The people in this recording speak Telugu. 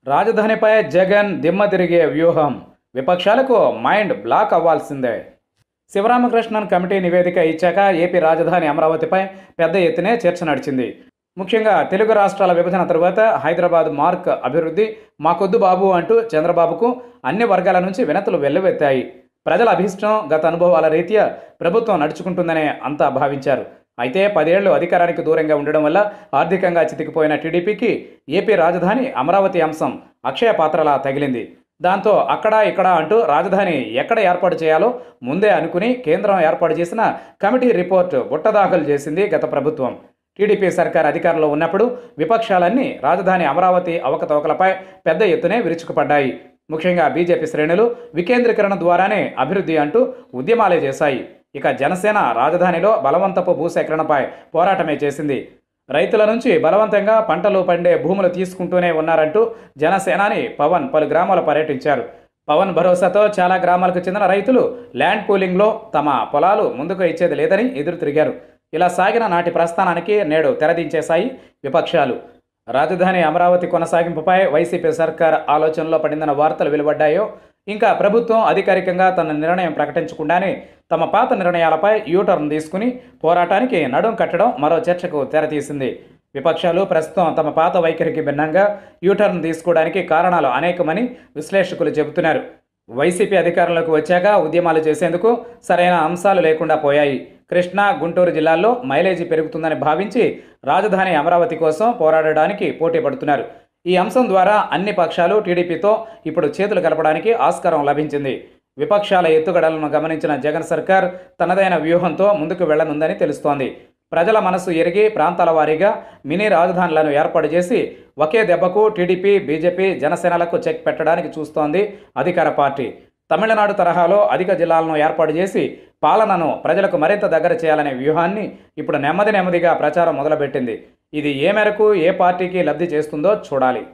రాజధానిపై జగన్ దిమ్మ తిరిగే వ్యూహం విపక్షాలకు మైండ్ బ్లాక్ అవ్వాల్సిందే శివరామకృష్ణన్ కమిటీ నివేదిక ఇచ్చాక ఏపీ రాజధాని అమరావతిపై పెద్ద ఎత్తునే చర్చ నడిచింది ముఖ్యంగా తెలుగు రాష్ట్రాల విభజన తరువాత హైదరాబాద్ మార్క్ అభివృద్ధి మాకొద్దు బాబు అంటూ చంద్రబాబుకు అన్ని వర్గాల నుంచి వినతులు వెల్లువెత్తాయి ప్రజల అభిష్టం గత అనుభవాల రీత్యా ప్రభుత్వం నడుచుకుంటుందనే అంతా భావించారు అయితే పదేళ్లు అధికారానికి దూరంగా ఉండడం వల్ల ఆర్థికంగా చితికిపోయిన టీడీపీకి ఏపీ రాజధాని అమరావతి అంశం అక్షయ పాత్రలా తగిలింది దాంతో అక్కడ ఇక్కడ అంటూ రాజధాని ఎక్కడ ఏర్పాటు చేయాలో ముందే అనుకుని కేంద్రం ఏర్పాటు చేసిన కమిటీ రిపోర్ట్ బుట్టదాఖలు చేసింది గత ప్రభుత్వం టీడీపీ సర్కార్ అధికారంలో ఉన్నప్పుడు విపక్షాలన్నీ రాజధాని అమరావతి అవకతవకలపై పెద్ద ఎత్తునే విరుచుకుపడ్డాయి ముఖ్యంగా బీజేపీ శ్రేణులు వికేంద్రీకరణ ద్వారానే అభివృద్ధి అంటూ ఉద్యమాలే చేశాయి ఇక జనసేన రాజధానిలో బలవంతపు భూసేకరణపై పోరాటమే చేసింది రైతుల నుంచి బలవంతంగా పంటలు పండే భూములు తీసుకుంటూనే ఉన్నారంటూ జనసేనాని పవన్ పలు గ్రామాలు పర్యటించారు పవన్ భరోసాతో చాలా గ్రామాలకు చెందిన రైతులు ల్యాండ్ పూలింగ్లో తమ పొలాలు ముందుకు ఇచ్చేది లేదని ఎదురు తిరిగారు ఇలా సాగిన నాటి ప్రస్థానానికి నేడు తెరదించేశాయి విపక్షాలు రాజధాని అమరావతి కొనసాగింపుపై వైసీపీ సర్కార్ ఆలోచనలో పడిందన్న వార్తలు వెలువడ్డాయో ఇంకా ప్రభుత్వం అధికారికంగా తన నిర్ణయం ప్రకటించకుండానే తమ పాత నిర్ణయాలపై యూటర్న్ తీసుకుని పోరాటానికి నడుం కట్టడం మరో చర్చకు తెరతీసింది విపక్షాలు ప్రస్తుతం తమ పాత వైఖరికి భిన్నంగా యూటర్న్ తీసుకోవడానికి కారణాలు అనేకమని విశ్లేషకులు చెబుతున్నారు వైసీపీ అధికారంలోకి వచ్చాక ఉద్యమాలు చేసేందుకు సరైన అంశాలు లేకుండా పోయాయి కృష్ణా గుంటూరు జిల్లాల్లో మైలేజీ పెరుగుతుందని భావించి రాజధాని అమరావతి కోసం పోరాడడానికి పోటీ పడుతున్నారు ఈ అంశం ద్వారా అన్ని పక్షాలు టీడీపీతో ఇప్పుడు చేతులు కలపడానికి ఆస్కారం లభించింది విపక్షాల ఎత్తుగడలను గమనించిన జగన్ సర్కార్ తనదైన వ్యూహంతో ముందుకు వెళ్లనుందని తెలుస్తోంది ప్రజల మనసు ఎరిగి ప్రాంతాల వారీగా మినీ రాజధానులను ఏర్పాటు చేసి ఒకే దెబ్బకు టీడీపీ బీజేపీ జనసేనలకు చెక్ పెట్టడానికి చూస్తోంది అధికార పార్టీ తమిళనాడు తరహాలో అధిక జిల్లాలను ఏర్పాటు చేసి పాలనను ప్రజలకు మరింత దగ్గర చేయాలనే వ్యూహాన్ని ఇప్పుడు నెమ్మది నెమ్మదిగా ప్రచారం మొదలుపెట్టింది ఇది ఏ మేరకు ఏ పార్టీకి లబ్ధి చేస్తుందో చూడాలి